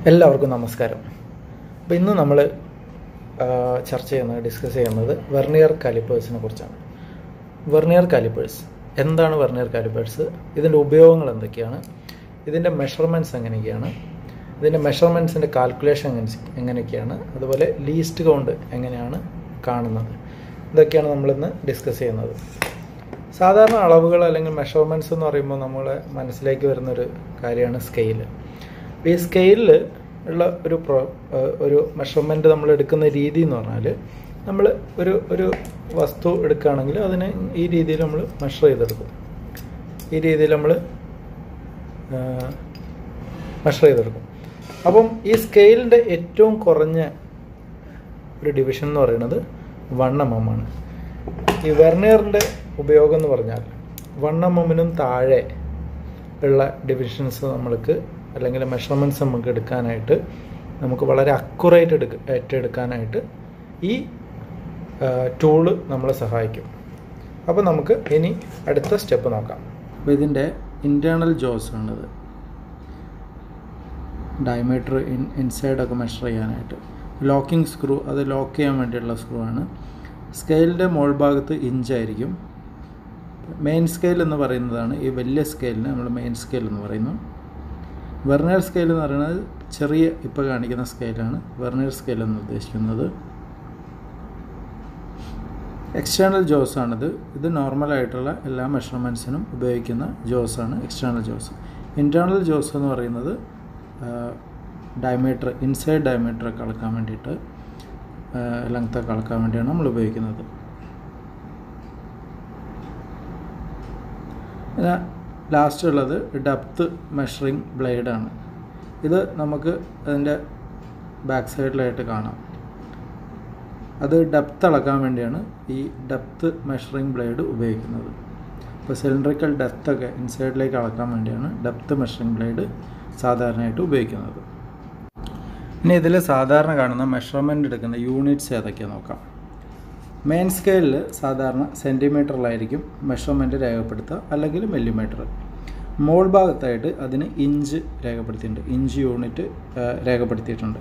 എല്ലാവർക്കും നമസ്കാരം അപ്പോൾ ഇന്ന് നമ്മൾ ചർച്ച ചെയ്യുന്നത് ഡിസ്കസ് ചെയ്യുന്നത് വെർണിയർ കാലിപ്പേഴ്സിനെ കുറിച്ചാണ് വെർണിയർ കാലിപ്പേഴ്സ് എന്താണ് വെർണിയർ കാലിപ്പേഴ്സ് ഇതിൻ്റെ ഉപയോഗങ്ങൾ എന്തൊക്കെയാണ് ഇതിൻ്റെ മെഷർമെൻറ്റ്സ് എങ്ങനെയൊക്കെയാണ് ഇതിൻ്റെ മെഷർമെൻറ്റ്സിൻ്റെ കാൽക്കുലേഷൻ എങ്ങനെ എങ്ങനെയൊക്കെയാണ് അതുപോലെ ലീസ്റ്റ് കൗണ്ട് എങ്ങനെയാണ് കാണുന്നത് ഇതൊക്കെയാണ് നമ്മളിന്ന് ഡിസ്കസ് ചെയ്യുന്നത് സാധാരണ അളവുകൾ അല്ലെങ്കിൽ മെഷർമെൻറ്റ്സ് എന്ന് പറയുമ്പോൾ നമ്മളെ മനസ്സിലേക്ക് വരുന്നൊരു കാര്യമാണ് സ്കെയില് അപ്പോൾ ഈ സ്കെയിലിൽ ഉള്ള ഒരു പ്രോ ഒരു മെഷർമെൻറ്റ് നമ്മൾ എടുക്കുന്ന രീതി എന്ന് പറഞ്ഞാൽ നമ്മൾ ഒരു ഒരു വസ്തു എടുക്കുകയാണെങ്കിൽ അതിനെ ഈ രീതിയിൽ നമ്മൾ മെഷർ ചെയ്തെടുക്കും ഈ രീതിയിൽ നമ്മൾ മെഷർ ചെയ്തെടുക്കും അപ്പം ഈ സ്കെയിലിൻ്റെ ഏറ്റവും കുറഞ്ഞ ഒരു ഡിവിഷൻ എന്ന് പറയുന്നത് വൺ എം എം ആണ് ഈ വെർണിയറിൻ്റെ ഉപയോഗം എന്ന് പറഞ്ഞാൽ വൺ എം എമ്മിനും താഴെ ഉള്ള ഡിവിഷൻസ് നമ്മൾക്ക് അല്ലെങ്കിൽ മെഷർമെൻറ്റ്സ് നമുക്ക് എടുക്കാനായിട്ട് നമുക്ക് വളരെ അക്യുറേറ്റ് എടുക്ക ഏറ്റെടുക്കാനായിട്ട് ഈ ടൂള് നമ്മളെ സഹായിക്കും അപ്പോൾ നമുക്ക് ഇനി അടുത്ത സ്റ്റെപ്പ് നോക്കാം അപ്പോൾ ഇതിൻ്റെ ഇൻറ്റേർണൽ ജോസ് ആണിത് ഡയമീറ്റർ ഇൻ ഇൻസൈഡൊക്കെ മെഷർ ചെയ്യാനായിട്ട് ലോക്കിംഗ് സ്ക്രൂ അത് ലോക്ക് ചെയ്യാൻ വേണ്ടിയിട്ടുള്ള സ്ക്രൂ ആണ് സ്കെയിലിൻ്റെ മോൾ ഭാഗത്ത് ഇഞ്ചായിരിക്കും മെയിൻ സ്കെയിൽ എന്ന് പറയുന്നതാണ് ഈ വലിയ സ്കെയിലിന് നമ്മൾ മെയിൻ സ്കെയിൽ എന്ന് പറയുന്നു വെർണിയർ സ്കെയിൽ എന്ന് പറയുന്നത് ചെറിയ ഇപ്പോൾ കാണിക്കുന്ന സ്കെയിലാണ് വെർണിയർ സ്കെയിൽ എന്ന് ഉദ്ദേശിക്കുന്നത് എക്സ്റ്റേണൽ ജോസ് ആണിത് ഇത് നോർമലായിട്ടുള്ള എല്ലാ മെഷർമെൻറ്റ്സിനും ഉപയോഗിക്കുന്ന ജോസാണ് എക്സ്റ്റേണൽ ജോസ് ഇൻറ്റേർണൽ ജോസ് എന്ന് പറയുന്നത് ഡയമീറ്റർ ഇൻസൈഡ് ഡയമീറ്റർ ഒക്കെ അളക്കാൻ വേണ്ടിയിട്ട് ലെങ്ത് ഒക്കെ അളക്കാൻ വേണ്ടിയാണ് നമ്മൾ ഉപയോഗിക്കുന്നത് പിന്നെ ലാസ്റ്റ് ഉള്ളത് ഡെപ്ത്ത് മെഷറിംഗ് ബ്ലേഡാണ് ഇത് നമുക്ക് അതിൻ്റെ ബാക്ക് സൈഡിലായിട്ട് കാണാം അത് ഡെപ്ത്ത് അളക്കാൻ വേണ്ടിയാണ് ഈ ഡെപ്ത്ത് മെഷറിംഗ് ബ്ലേഡ് ഉപയോഗിക്കുന്നത് ഇപ്പോൾ സിലിണ്ടറിക്കൽ ഡെപ്ത്തൊക്കെ ഇൻസൈഡിലേക്ക് അളക്കാൻ വേണ്ടിയാണ് ഡെപ്ത്ത് മെഷറിംഗ് ബ്ലേഡ് സാധാരണയായിട്ട് ഉപയോഗിക്കുന്നത് ഇനി ഇതിൽ സാധാരണ കാണുന്ന മെഷർമെൻ്റ് എടുക്കുന്ന യൂണിറ്റ്സ് ഏതൊക്കെയാണ് നോക്കാം മെയിൻ സ്കെയിലിൽ സാധാരണ സെൻറ്റിമീറ്ററിലായിരിക്കും മെഷർമെൻറ്റ് രേഖപ്പെടുത്തുക അല്ലെങ്കിൽ മില്ലിമീറ്റർ മോൾ ഭാഗത്തായിട്ട് അതിന് ഇഞ്ച് രേഖപ്പെടുത്തിയിട്ടുണ്ട് ഇഞ്ച് യൂണിറ്റ് രേഖപ്പെടുത്തിയിട്ടുണ്ട്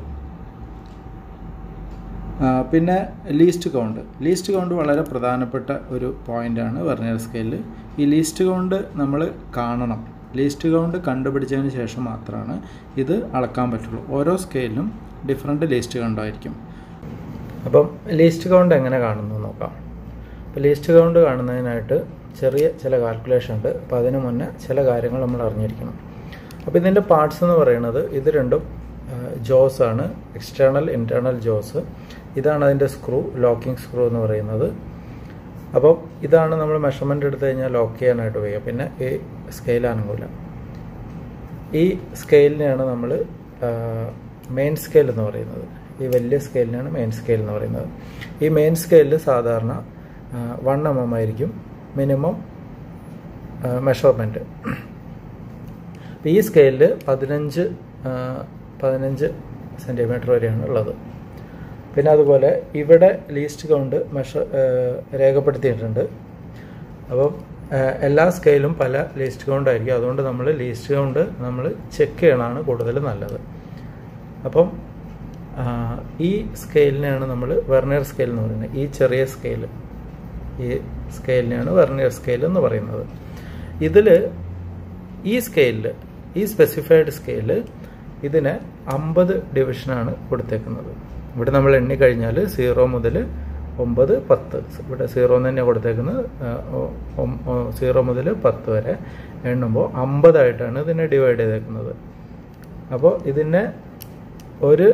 പിന്നെ ലീസ്റ്റ് കൗണ്ട് ലീസ്റ്റ് കൗണ്ട് വളരെ പ്രധാനപ്പെട്ട ഒരു പോയിൻ്റാണ് വെർണിയർ സ്കെയിലിൽ ഈ ലീസ്റ്റ് കൗണ്ട് നമ്മൾ കാണണം ലീസ്റ്റ് കൗണ്ട് കണ്ടുപിടിച്ചതിന് ശേഷം മാത്രമാണ് ഇത് അളക്കാൻ പറ്റുള്ളൂ ഓരോ സ്കെയിലിനും ഡിഫറെൻറ്റ് ലീസ്റ്റ് കൗണ്ടായിരിക്കും അപ്പം ലീസ്റ്റ് കൗണ്ട് എങ്ങനെ കാണുന്നു നോക്കാം അപ്പോൾ ലീസ്റ്റ് കൗണ്ട് കാണുന്നതിനായിട്ട് ചെറിയ ചില കാൽക്കുലേഷൻ ഉണ്ട് അപ്പോൾ അതിന് മുന്നേ ചില കാര്യങ്ങൾ നമ്മൾ അറിഞ്ഞിരിക്കണം അപ്പോൾ ഇതിൻ്റെ പാർട്സ് എന്ന് പറയുന്നത് ഇത് രണ്ടും ജോസ് ആണ് എക്സ്റ്റേണൽ ഇൻറ്റേർണൽ ജോസ് ഇതാണ് അതിൻ്റെ സ്ക്രൂ ലോക്കിംഗ് സ്ക്രൂ എന്ന് പറയുന്നത് അപ്പോൾ ഇതാണ് നമ്മൾ മെഷർമെൻ്റ് എടുത്തു കഴിഞ്ഞാൽ ലോക്ക് ചെയ്യാനായിട്ട് ഉപയോഗിക്കുക പിന്നെ ഈ സ്കെയിൽ അനങ്ങൂല ഈ സ്കെയിലിനെയാണ് നമ്മൾ മെയിൻ സ്കെയിൽ എന്ന് പറയുന്നത് ഈ വലിയ സ്കെയിലിനാണ് മെയിൻ സ്കെയിൽ എന്ന് പറയുന്നത് ഈ മെയിൻ സ്കെയിലിൽ സാധാരണ വൺ എം എം ആയിരിക്കും മിനിമം മെഷർമെൻറ്റ് അപ്പോൾ ഈ സ്കെയിലിൽ പതിനഞ്ച് പതിനഞ്ച് സെൻറ്റിമീറ്റർ വരെയാണ് ഉള്ളത് പിന്നെ അതുപോലെ ഇവിടെ ലീസ്റ്റ് കൗണ്ട് മെഷർ രേഖപ്പെടുത്തിയിട്ടുണ്ട് അപ്പം എല്ലാ സ്കെയിലും പല ലീസ്റ്റ് കൗണ്ട് ആയിരിക്കും അതുകൊണ്ട് നമ്മൾ ലീസ്റ്റ് കൗണ്ട് നമ്മൾ ചെക്ക് ചെയ്യണമാണ് കൂടുതൽ നല്ലത് അപ്പം ഈ സ്കെയിലിനെയാണ് നമ്മൾ വെർണിയർ സ്കെയിൽ എന്ന് പറയുന്നത് ഈ ചെറിയ സ്കെയിൽ ഈ സ്കെയിലിനെയാണ് വെർണിയർ സ്കെയിൽ എന്ന് പറയുന്നത് ഇതിൽ ഈ സ്കെയിലിൽ ഈ സ്പെസിഫൈഡ് സ്കെയിൽ ഇതിന് അമ്പത് ഡിവിഷനാണ് കൊടുത്തേക്കുന്നത് ഇവിടെ നമ്മൾ എണ്ണി കഴിഞ്ഞാൽ സീറോ മുതൽ ഒമ്പത് പത്ത് ഇവിടെ സീറോ തന്നെ കൊടുത്തേക്കുന്നത് സീറോ മുതൽ പത്ത് വരെ എണ്ണുമ്പോൾ അമ്പതായിട്ടാണ് ഇതിനെ ഡിവൈഡ് ചെയ്തേക്കുന്നത് അപ്പോൾ ഇതിനെ ഒരു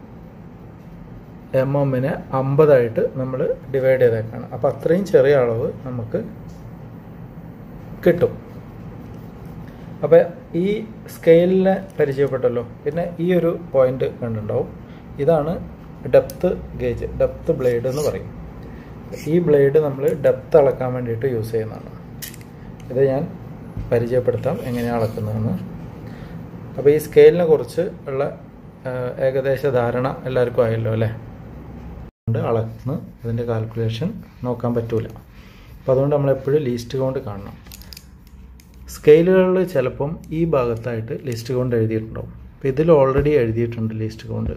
എം എമ്മിനെ അമ്പതായിട്ട് നമ്മൾ ഡിവൈഡ് ചെയ്തേക്കാണ് അപ്പോൾ അത്രയും ചെറിയ അളവ് നമുക്ക് കിട്ടും അപ്പോൾ ഈ സ്കെയിലിനെ പരിചയപ്പെട്ടല്ലോ പിന്നെ ഈ ഒരു പോയിന്റ് കണ്ടിട്ടുണ്ടാവും ഇതാണ് ഡെപ്ത്ത് ഗേജ് ഡെപ്ത്ത് ബ്ലേഡ് എന്ന് പറയും ഈ ബ്ലേഡ് നമ്മൾ ഡെപ്ത്ത് അളക്കാൻ വേണ്ടിയിട്ട് യൂസ് ചെയ്യുന്നതാണ് ഇത് ഞാൻ പരിചയപ്പെടുത്താം എങ്ങനെയാണ് അളക്കുന്നതെന്ന് അപ്പോൾ ഈ സ്കെയിലിനെ കുറിച്ച് ഉള്ള ഏകദേശ ധാരണ എല്ലാവർക്കും ആയല്ലോ അല്ലേ കൊണ്ട് അളന്ന് അതിൻ്റെ കാൽക്കുലേഷൻ നോക്കാൻ പറ്റൂല അപ്പോൾ അതുകൊണ്ട് നമ്മൾ എപ്പോഴും ലീസ്റ്റ് കൗണ്ട് കാണണം സ്കെയിലുകളിൽ ചിലപ്പം ഈ ഭാഗത്തായിട്ട് ലിസ്റ്റ് കൊണ്ട് എഴുതിയിട്ടുണ്ടാവും അപ്പോൾ ഇതിൽ ഓൾറെഡി എഴുതിയിട്ടുണ്ട് ലീസ്റ്റ് കൗണ്ട്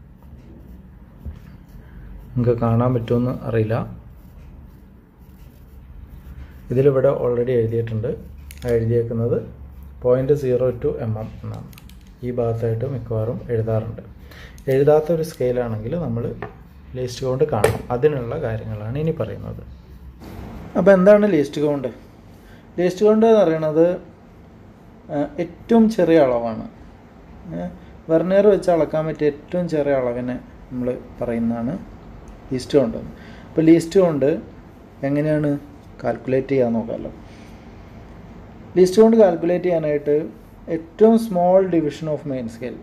നിങ്ങൾക്ക് കാണാൻ പറ്റുമെന്ന് അറിയില്ല ഇതിലിവിടെ ഓൾറെഡി എഴുതിയിട്ടുണ്ട് ആ എഴുതിയേക്കുന്നത് point zero two M M എന്നാണ് ഈ ഭാഗത്തായിട്ട് മിക്കവാറും എഴുതാറുണ്ട് എഴുതാത്ത ഒരു സ്കെയിലാണെങ്കിൽ നമ്മൾ ലീസ്റ്റ് കൗണ്ട് കാണണം അതിനുള്ള കാര്യങ്ങളാണ് ഇനി പറയുന്നത് അപ്പോൾ എന്താണ് ലീസ്റ്റ് കൗണ്ട് ലീസ്റ്റ് കൗണ്ട് എന്ന് പറയുന്നത് ഏറ്റവും ചെറിയ അളവാണ് വെർണിയർ വെച്ച് അളക്കാൻ പറ്റിയ ഏറ്റവും ചെറിയ അളവിനെ നമ്മൾ പറയുന്നതാണ് ലീസ്റ്റ് കൗണ്ട് അപ്പോൾ ലീസ്റ്റ് കൗണ്ട് എങ്ങനെയാണ് കാൽക്കുലേറ്റ് ചെയ്യാൻ നോക്കാമല്ലോ ലീസ്റ്റ് കൗണ്ട് കാൽക്കുലേറ്റ് ചെയ്യാനായിട്ട് ഏറ്റവും small division of main scale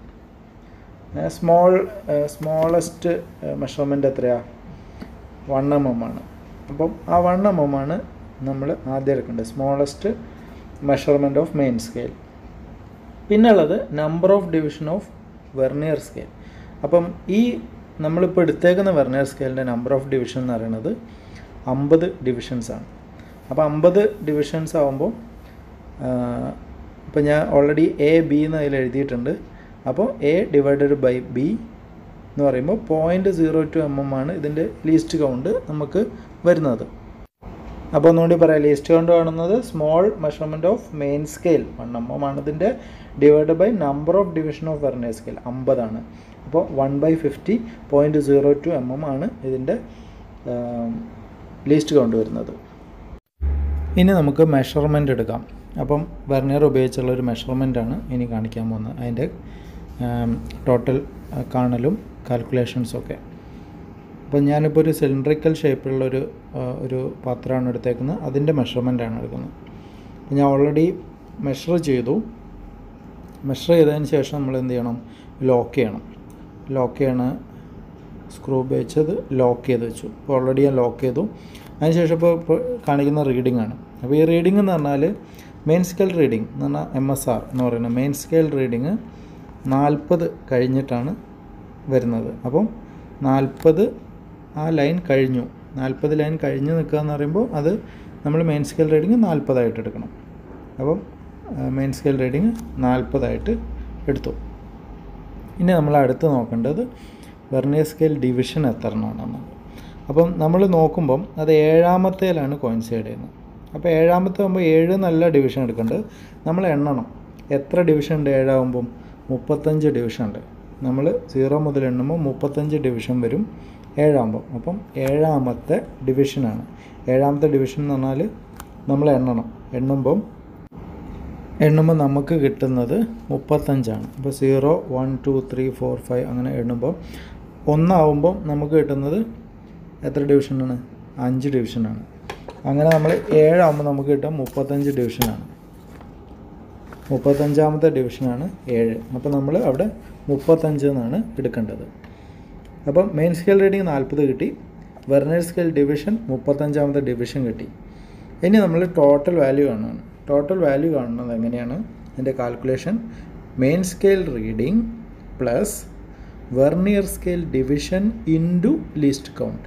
small smallest measurement എത്രയാണ് വൺ എം എം ആണ് അപ്പം ആ വൺ എം എം ആണ് നമ്മൾ ആദ്യം എടുക്കേണ്ടത് smallest measurement of main scale പിന്നുള്ളത് number of division of vernier scale അപ്പം ഈ നമ്മളിപ്പോൾ എടുത്തേക്കുന്ന വെർണിയർ സ്കെയിലിൻ്റെ നമ്പർ ഓഫ് ഡിവിഷൻ എന്ന് പറയുന്നത് അമ്പത് ഡിവിഷൻസ് ആണ് അപ്പോൾ അമ്പത് ഡിവിഷൻസ് ആകുമ്പോൾ ഇപ്പോൾ ഞാൻ ഓൾറെഡി എ ബി എന്ന് അതിൽ എഴുതിയിട്ടുണ്ട് അപ്പോൾ എ ഡിവൈഡഡ് ബൈ ബി എന്ന് പറയുമ്പോൾ point zero two M M ആണ് ഇതിൻ്റെ ലീസ്റ്റ് കൗണ്ട് നമുക്ക് വരുന്നത് അപ്പോൾ ഒന്നുകൂടി പറയാം ലീസ്റ്റ് കൗണ്ട് കാണുന്നത് small measurement of main scale one M M ആണ് ഇതിൻ്റെ divide by number of division of vernier scale അമ്പതാണ് അപ്പോൾ one by fifty point zero two M M ആണ് ഇതിൻ്റെ ലീസ്റ്റ് കൗണ്ട് വരുന്നത് ഇനി നമുക്ക് മെഷർമെൻ്റ് എടുക്കാം അപ്പം വെർണിയർ ഉപയോഗിച്ചുള്ള ഒരു മെഷർമെൻ്റാണ് ഇനി കാണിക്കാൻ പോകുന്നത് അതിൻ്റെ ടോട്ടൽ കാണലും കാൽക്കുലേഷൻസും ഒക്കെ അപ്പോൾ ഞാനിപ്പോൾ ഒരു സിലിണ്ടറിക്കൽ ഷേപ്പിലുള്ളൊരു ഒരു പാത്രമാണ് എടുത്തേക്കുന്നത് അതിൻ്റെ മെഷർമെൻ്റാണ് എടുക്കുന്നത് അപ്പോൾ ഞാൻ ഓൾറെഡി മെഷർ ചെയ്തു മെഷർ ചെയ്തതിന് ശേഷം നമ്മൾ എന്ത് ചെയ്യണം ലോക്ക് ചെയ്യണം ലോക്ക് ചെയ്യണ സ്ക്രൂ ഉപയോഗിച്ചത് ലോക്ക് ചെയ്ത് വെച്ചു അപ്പോൾ ഓൾറെഡി ഞാൻ ലോക്ക് ചെയ്തു അതിനുശേഷം ഇപ്പോൾ ഇപ്പോൾ കാണിക്കുന്ന റീഡിംഗ് ആണ് അപ്പോൾ ഈ റീഡിംഗ് എന്ന് പറഞ്ഞാൽ മെയിൻ സ്കെയിൽ റീഡിംഗ് എന്ന് പറഞ്ഞാൽ എം എസ് ആർ എന്ന് പറയുന്നത് മെയിൻ സ്കെയിൽ റീഡിങ് നാൽപ്പത് കഴിഞ്ഞിട്ടാണ് വരുന്നത് അപ്പം നാൽപ്പത് ആ ലൈൻ കഴിഞ്ഞു നാൽപ്പത് ലൈൻ കഴിഞ്ഞ് നിൽക്കുക എന്ന് പറയുമ്പോൾ അത് നമ്മൾ മെയിൻ സ്കെയിൽ റീഡിങ് നാൽപ്പതായിട്ട് എടുക്കണം അപ്പം മെയിൻ സ്കെയിൽ റീഡിങ് നാൽപ്പതായിട്ട് എടുത്തു ഇനി നമ്മൾ അടുത്ത് നോക്കേണ്ടത് വെർണിയർ സ്കെയിൽ ഡിവിഷൻ എത്ര എണ്ണമാണെന്നാണ് അപ്പം നമ്മൾ നോക്കുമ്പം അത് ഏഴാമത്തേലാണ് കോയിൻസൈഡ് ചെയ്യുന്നത് അപ്പോൾ ഏഴാമത്തെ ആകുമ്പോൾ ഏഴ് നല്ല ഡിവിഷൻ എടുക്കേണ്ടത് നമ്മൾ എണ്ണണം എത്ര ഡിവിഷൻ ഉണ്ട് ഏഴാകുമ്പം മുപ്പത്തഞ്ച് ഡിവിഷൻ ഉണ്ട് നമ്മൾ സീറോ മുതൽ എണ്ണുമ്പോൾ മുപ്പത്തഞ്ച് ഡിവിഷൻ വരും ഏഴാകുമ്പോൾ അപ്പം ഏഴാമത്തെ ഡിവിഷനാണ് ഏഴാമത്തെ ഡിവിഷൻ എന്ന് പറഞ്ഞാൽ നമ്മൾ എണ്ണണം എണ്ണുമ്പം എണ്ണുമ്പോൾ നമുക്ക് കിട്ടുന്നത് മുപ്പത്തഞ്ചാണ് അപ്പോൾ zero one two three four five അങ്ങനെ എണ്ണുമ്പോൾ ഒന്നാവുമ്പം നമുക്ക് കിട്ടുന്നത് എത്ര ഡിവിഷനാണ് അഞ്ച് ഡിവിഷനാണ് അങ്ങനെ നമ്മൾ ഏഴാകുമ്പോൾ നമുക്ക് കിട്ടും മുപ്പത്തഞ്ച് ഡിവിഷനാണ് മുപ്പത്തഞ്ചാമത്തെ ഡിവിഷനാണ് ഏഴ് അപ്പോൾ നമ്മൾ അവിടെ മുപ്പത്തഞ്ച് എന്നാണ് എടുക്കേണ്ടത് അപ്പം മെയിൻ സ്കെയിൽ റീഡിങ് നാൽപ്പത് കിട്ടി വെർണർ സ്കെയിൽ ഡിവിഷൻ മുപ്പത്തഞ്ചാമത്തെ ഡിവിഷൻ കിട്ടി ഇനി നമ്മൾ ടോട്ടൽ വാല്യൂ കാണുകയാണ് ടോട്ടൽ വാല്യൂ കാണുന്നത് എങ്ങനെയാണ് അതിൻ്റെ calculation main scale reading plus vernier scale division into least count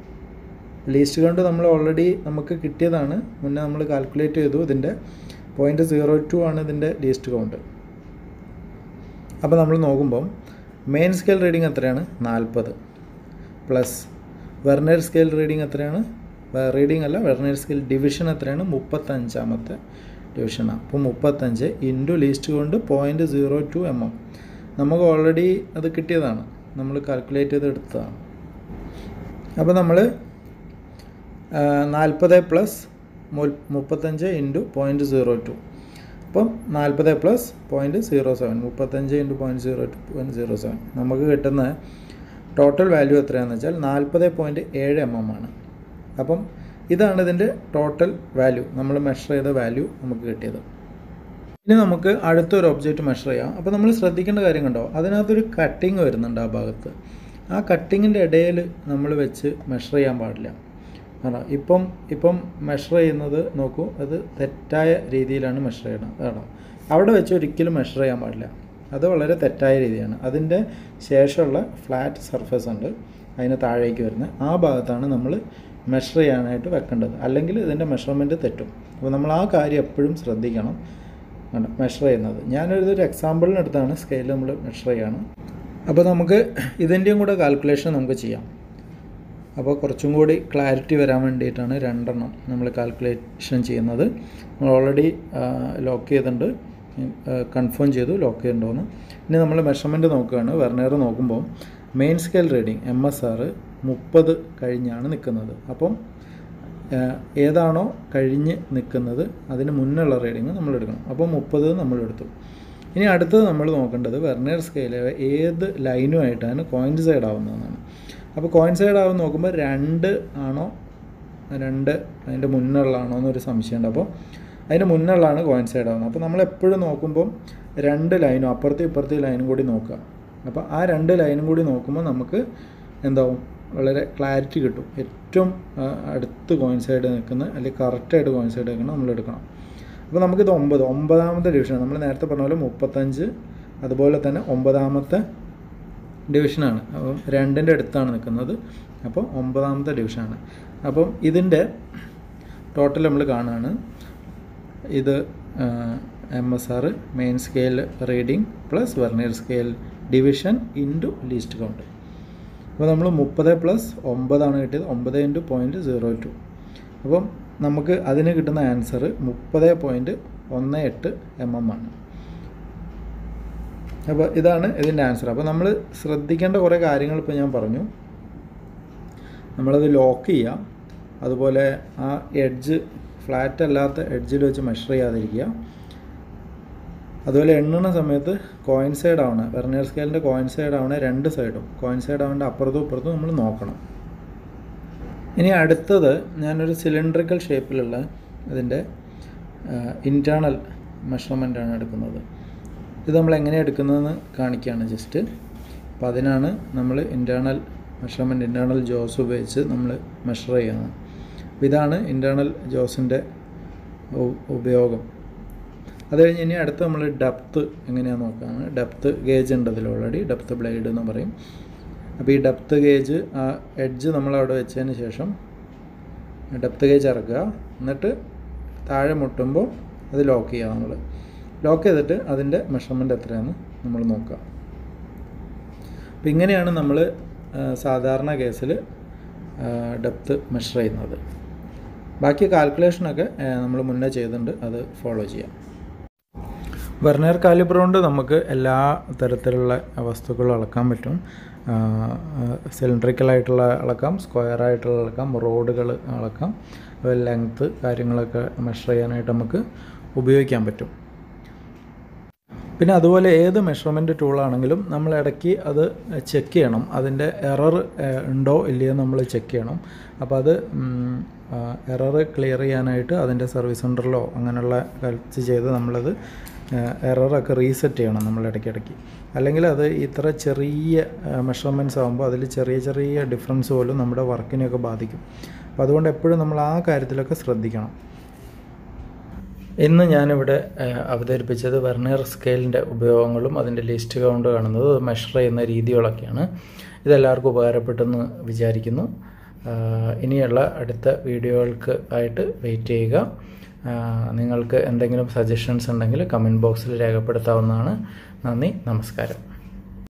least count നമ്മൾ ഓൾറെഡി നമുക്ക് കിട്ടിയതാണ് മുന്നേ നമ്മൾ കാൽക്കുലേറ്റ് ചെയ്തു ഇതിൻ്റെ പോയിൻറ്റ് സീറോ ടു ആണ് ഇതിൻ്റെ ലീസ്റ്റ് കൗണ്ട് അപ്പോൾ നമ്മൾ നോക്കുമ്പം മെയിൻ സ്കെയിൽ റീഡിങ് എത്രയാണ് നാൽപ്പത് പ്ലസ് വെർണർ സ്കെയിൽ റീഡിങ് എത്രയാണ് റീഡിങ് അല്ല വെർണർ സ്കെയിൽ ഡിവിഷൻ എത്രയാണ് മുപ്പത്തഞ്ചാമത്തെ ഡിവിഷനാണ് അപ്പോൾ മുപ്പത്തഞ്ച് ഇൻറ്റു ലീസ്റ്റ് കൊണ്ട് point zero two M M നമുക്ക് ഓൾറെഡി അത് കിട്ടിയതാണ് നമ്മൾ കാൽക്കുലേറ്റ് ചെയ്ത് എടുത്തതാണ് അപ്പോൾ നമ്മൾ നാൽപ്പത് പ്ലസ് മുപ്പത്തഞ്ച് ഇൻറ്റു പോയിൻറ്റ് സീറോ ടു അപ്പം നാൽപ്പത് പ്ലസ് പോയിൻറ്റ് സീറോ സെവൻ മുപ്പത്തഞ്ച് into point zero two point zero seven നമുക്ക് കിട്ടുന്ന ടോട്ടൽ വാല്യൂ എത്രയാണെന്ന് വെച്ചാൽ നാൽപ്പത് പോയിൻറ്റ് ഏഴ് എം എം ആണ് അപ്പം ഇതാണ് ഇതിൻ്റെ ടോട്ടൽ വാല്യൂ നമ്മൾ മെഷർ ചെയ്ത വാല്യൂ നമുക്ക് കിട്ടിയത് ഇനി നമുക്ക് അടുത്തൊരു ഒബ്ജക്റ്റ് മെഷർ ചെയ്യാം അപ്പോൾ നമ്മൾ ശ്രദ്ധിക്കേണ്ട കാര്യം കണ്ടോ അതിനകത്തൊരു കട്ടിങ് വരുന്നുണ്ട് ആ ഭാഗത്ത് ആ കട്ടിങ്ങിൻ്റെ ഇടയിൽ നമ്മൾ വെച്ച് മെഷർ ചെയ്യാൻ പാടില്ല ആണോ ഇപ്പം ഇപ്പം മെഷർ ചെയ്യുന്നത് നോക്കൂ അത് തെറ്റായ രീതിയിലാണ് മെഷർ ചെയ്യുന്നത് ആണോ അവിടെ വെച്ച് ഒരിക്കലും മെഷർ ചെയ്യാൻ പാടില്ല അത് വളരെ തെറ്റായ രീതിയാണ് അതിൻ്റെ ശേഷമുള്ള ഫ്ലാറ്റ് സർഫസ് ഉണ്ട് അതിന് താഴേക്ക് വരുന്ന ആ ഭാഗത്താണ് നമ്മൾ മെഷർ ചെയ്യാനായിട്ട് വെക്കേണ്ടത് അല്ലെങ്കിൽ ഇതിൻ്റെ മെഷർമെൻറ്റ് തെറ്റും അപ്പോൾ നമ്മൾ ആ കാര്യം എപ്പോഴും ശ്രദ്ധിക്കണം മെഷർ ചെയ്യുന്നത് ഞാനൊരു എക്സാമ്പിളിനടുത്താണ് സ്കെയിൽ നമ്മൾ മെഷർ ചെയ്യാണ് അപ്പോൾ നമുക്ക് ഇതിൻ്റെയും കൂടെ കാൽക്കുലേഷൻ നമുക്ക് ചെയ്യാം അപ്പോൾ കുറച്ചും കൂടി ക്ലാരിറ്റി വരാൻ വേണ്ടിയിട്ടാണ് രണ്ടെണ്ണം നമ്മൾ കാൽക്കുലേഷൻ ചെയ്യുന്നത് നമ്മൾ ഓൾറെഡി ലോക്ക് ചെയ്തിട്ടുണ്ട് കൺഫേം ചെയ്തു ലോക്ക് ചെയ്തിട്ടുണ്ടോയെന്ന് ഇനി നമ്മൾ മെഷർമെൻറ്റ് നോക്കുകയാണ് വെർണിയർ നോക്കുമ്പോൾ main scale reading M S R മുപ്പത് കഴിഞ്ഞാണ് നിൽക്കുന്നത് അപ്പം ഏതാണോ കഴിഞ്ഞ് നിൽക്കുന്നത് അതിന് മുന്നുള്ള റീഡിങ് നമ്മൾ എടുക്കണം അപ്പോൾ മുപ്പത് നമ്മൾ എടുത്തു ഇനി അടുത്തത് നമ്മൾ നോക്കേണ്ടത് വെർണിയർ സ്കെയിൽ ഏത് ലൈനുമായിട്ടാണ് കോയിൻസൈഡ് ആവുന്നതെന്നാണ് അപ്പോൾ കോയിൻസൈഡ് ആവുന്ന നോക്കുമ്പോൾ രണ്ട് ആണോ രണ്ട് അതിൻ്റെ മുന്നുള്ളതാണോ എന്നൊരു സംശയമുണ്ട് അപ്പോൾ അതിൻ്റെ മുന്നുള്ളതാണ് കോയിൻസൈഡ് ആവുന്നത് അപ്പോൾ നമ്മൾ എപ്പോഴും നോക്കുമ്പം രണ്ട് ലൈനും അപ്പുറത്തെ ഇപ്പുറത്തെ ലൈനും കൂടി നോക്കുക അപ്പോൾ ആ രണ്ട് ലൈനും കൂടി നോക്കുമ്പോൾ നമുക്ക് എന്താവും വളരെ ക്ലാരിറ്റി കിട്ടും ഏറ്റവും അടുത്ത് കോയിൻസൈഡ് നിൽക്കുന്ന അല്ലെങ്കിൽ കറക്റ്റായിട്ട് കോയിൻസൈഡ് നിൽക്കുന്ന നമ്മൾ എടുക്കണം അപ്പോൾ നമുക്കിത് ഒമ്പത് ഒമ്പതാമത്തെ ഡിവിഷൻ നമ്മൾ നേരത്തെ പറഞ്ഞ പോലെ മുപ്പത്തഞ്ച് അതുപോലെ തന്നെ ഒമ്പതാമത്തെ ഡിവിഷനാണ് അപ്പം രണ്ടിൻ്റെ അടുത്താണ് നിൽക്കുന്നത് അപ്പോൾ ഒമ്പതാമത്തെ ഡിവിഷനാണ് അപ്പം ഇതിൻ്റെ ടോട്ടൽ നമ്മൾ കാണുകയാണ് ഇത് M S R main scale reading plus vernier scale division into least count അപ്പോൾ നമ്മൾ മുപ്പത് പ്ലസ് ഒമ്പതാണ് കിട്ടിയത് ഒമ്പത് ഇൻറ്റു പോയിൻറ്റ് സീറോ ടു അപ്പം നമുക്ക് അതിന് കിട്ടുന്ന ആൻസർ മുപ്പത് പോയിൻറ്റ് ഒന്ന് എട്ട് എം എം ആണ് അപ്പോൾ ഇതാണ് ഇതിൻ്റെ ആൻസർ അപ്പോൾ നമ്മൾ ശ്രദ്ധിക്കേണ്ട കുറേ കാര്യങ്ങൾ ഇപ്പോൾ ഞാൻ പറഞ്ഞു നമ്മളത് ലോക്ക് ചെയ്യാം അതുപോലെ ആ എഡ്ജ് ഫ്ലാറ്റ് അല്ലാത്ത എഡ്ജിൽ വെച്ച് മെഷർ ചെയ്യാതിരിക്കുക അതുപോലെ എണ്ണുന്ന സമയത്ത് കോയിൻസൈഡ് ആവണ വെർണിയർ സ്കെയിലിൻ്റെ കോയിൻസൈഡ് ആവണ രണ്ട് സൈഡും കോയിൻസൈഡ് ആവേണ്ട അപ്പുറത്തും ഇപ്പുറത്തും നമ്മൾ നോക്കണം ഇനി അടുത്തത് ഞാനൊരു സിലിണ്ടറിക്കൽ ഷേപ്പിലുള്ള ഇതിൻ്റെ ഇൻറ്റേർണൽ മെഷർമെൻ്റാണ് എടുക്കുന്നത് ഇത് നമ്മൾ എങ്ങനെ എടുക്കുന്നതെന്ന് കാണിക്കുകയാണ് ജസ്റ്റ് അപ്പോൾ അതിനാണ് നമ്മൾ ഇൻറ്റേർണൽ മെഷർമെൻറ്റ് ഇൻറ്റേർണൽ ജോസ് ഉപയോഗിച്ച് നമ്മൾ മെഷർ ചെയ്യുന്നത് അപ്പോൾ ഇതാണ് ഇൻറ്റേർണൽ ജോസിൻ്റെ ഉപയോഗം അത് കഴിഞ്ഞ് ഇനി അടുത്ത് നമ്മൾ ഡെപ്ത്ത് എങ്ങനെയാണെന്ന് നോക്കുകയാണ് ഡെപ്ത്ത് ഗേജ് ഉണ്ട് അതിൽ ഓൾറെഡി ഡെപ്ത്ത് ബ്ലേഡ് എന്ന് പറയും അപ്പോൾ ഈ ഡെപ്ത്ത് ഗേജ് ആ എഡ്ജ് നമ്മൾ അവിടെ വെച്ചതിന് ശേഷം ഡെപ്ത്ത് ഗേജ് ഇറക്കുക എന്നിട്ട് താഴെ മുട്ടുമ്പോൾ അത് ലോക്ക് ചെയ്യുക നമ്മൾ ലോക്ക് ചെയ്തിട്ട് അതിൻ്റെ മെഷർമെൻറ്റ് എത്രയാണെന്ന് നമ്മൾ നോക്കുക അപ്പോൾ ഇങ്ങനെയാണ് നമ്മൾ സാധാരണ കേസിൽ ഡെപ്ത്ത് മെഷർ ചെയ്യുന്നത് ബാക്കി കാൽക്കുലേഷനൊക്കെ നമ്മൾ മുന്നേ ചെയ്തിട്ടുണ്ട് അത് ഫോളോ ചെയ്യാം വെർണിയർ കാലിബർ കൊണ്ട് നമുക്ക് എല്ലാ തരത്തിലുള്ള വസ്തുക്കളും അളക്കാൻ പറ്റും സിലിണ്ടറിക്കലായിട്ടുള്ള അളക്കാം സ്ക്വയർ ആയിട്ടുള്ള അളക്കാം റോഡുകൾ അളക്കാം ലെങ്ത്ത് കാര്യങ്ങളൊക്കെ മെഷർ ചെയ്യാനായിട്ട് നമുക്ക് ഉപയോഗിക്കാൻ പറ്റും പിന്നെ അതുപോലെ ഏത് മെഷർമെൻറ്റ് ടൂളാണെങ്കിലും നമ്മൾ ഇടയ്ക്ക് അത് ചെക്ക് ചെയ്യണം അതിൻ്റെ എറർ ഉണ്ടോ ഇല്ലയോ നമ്മൾ ചെക്ക് ചെയ്യണം അപ്പോൾ അത് എറർ ക്ലിയർ ചെയ്യാനായിട്ട് അതിൻ്റെ സർവീസ് സെൻറ്ററിലോ അങ്ങനെയുള്ള കളിച്ച് ചെയ്ത് നമ്മളത് എററൊക്കെ റീസെറ്റ് ചെയ്യണം നമ്മൾ ഇടയ്ക്കിടയ്ക്ക് അല്ലെങ്കിൽ അത് ഇത്ര ചെറിയ മെഷർമെൻറ്റ്സ് ആകുമ്പോൾ അതിൽ ചെറിയ ചെറിയ ഡിഫറൻസ് പോലും നമ്മുടെ വർക്കിനെയൊക്കെ ബാധിക്കും അപ്പോൾ അതുകൊണ്ട് എപ്പോഴും നമ്മൾ ആ കാര്യത്തിലൊക്കെ ശ്രദ്ധിക്കണം ഇന്ന് ഞാനിവിടെ അവതരിപ്പിച്ചത് വെർണിയർ സ്കെയിലിൻ്റെ ഉപയോഗങ്ങളും അതിൻ്റെ ലിസ്റ്റ് കൗണ്ട് കാണുന്നത് മെഷർ ചെയ്യുന്ന രീതികളൊക്കെയാണ് ഇതെല്ലാവർക്കും ഉപകാരപ്പെട്ടെന്ന് വിചാരിക്കുന്നു ഇനിയുള്ള അടുത്ത വീഡിയോകൾക്ക് ആയിട്ട് വെയിറ്റ് ചെയ്യുക നിങ്ങൾക്ക് എന്തെങ്കിലും സജഷൻസ് ഉണ്ടെങ്കിൽ കമൻറ്റ് ബോക്സിൽ രേഖപ്പെടുത്താവുന്നതാണ് നന്ദി നമസ്കാരം